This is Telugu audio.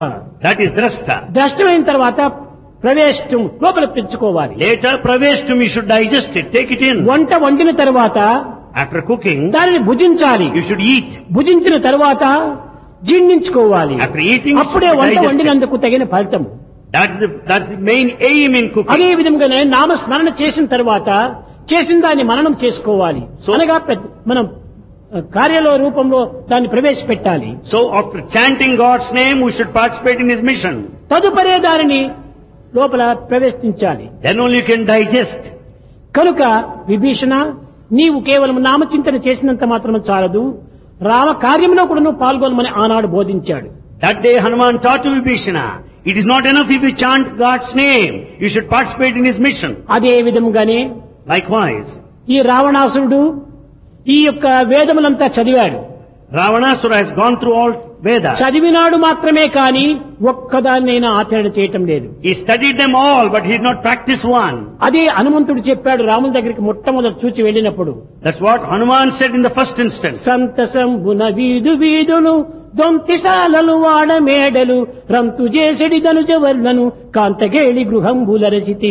That is drashta. ద్రష్టమైన తర్వాత ప్రవేశం లోపల పెంచుకోవాలి Later, praveshtum, you should digest it, take it in. వంట వండిన తర్వాత After cooking, దానిని భుజించాలి you should eat. భుజించిన తర్వాత జీర్ణించుకోవాలి After eating, you అప్పుడే should వంట digest it. వండినందుకు తగిన ఫలితం That's the, that's the main aim in cooking. అదే విధంగానే నామస్మరణ చేసిన తర్వాత చేసిన దాన్ని మననం చేసుకోవాలి So- అనగా పెద్ద- మనం ఆ, కార్యలో రూపంలో దాన్ని ప్రవేశపెట్టాలి So after chanting God's name, we should participate in His mission. తదుపరే దానిని లోపల ప్రవేశించాలి Then only you can digest. కనుక విభీషణ నీవు కేవలం నామచింతన చేసినంత మాత్రం చాలదు రామ కార్యంలో కూడా నువ్వు పాల్గొనమని ఆనాడు బోధించాడు That day Hanuman taught to Vibhishana, it is not enough if you chant God's name, you should participate in His mission. అదే విధంగానే Likewise, ఈ రావణాసురుడు ఈ యొక్క వేదములంతా చదివాడు Ravanasura has gone through all Vedas. చదివినాడు మాత్రమే కాని ఒక్కదాన్నైనా ఆచరణ చేయటం లేదు He studied them all, but he did not practice one. అదే హనుమంతుడు చెప్పాడు రాముల దగ్గరికి మొట్టమొదటి చూచి వెళ్ళినప్పుడు That's what Hanuman said in the first instance. సంతసంబున వీధు వీధులు దొంతిశాలలు వాడ మేడలు రంతు చేసెడి ధనుజవర్లను కాంతగేళి గృహంబుల రచితి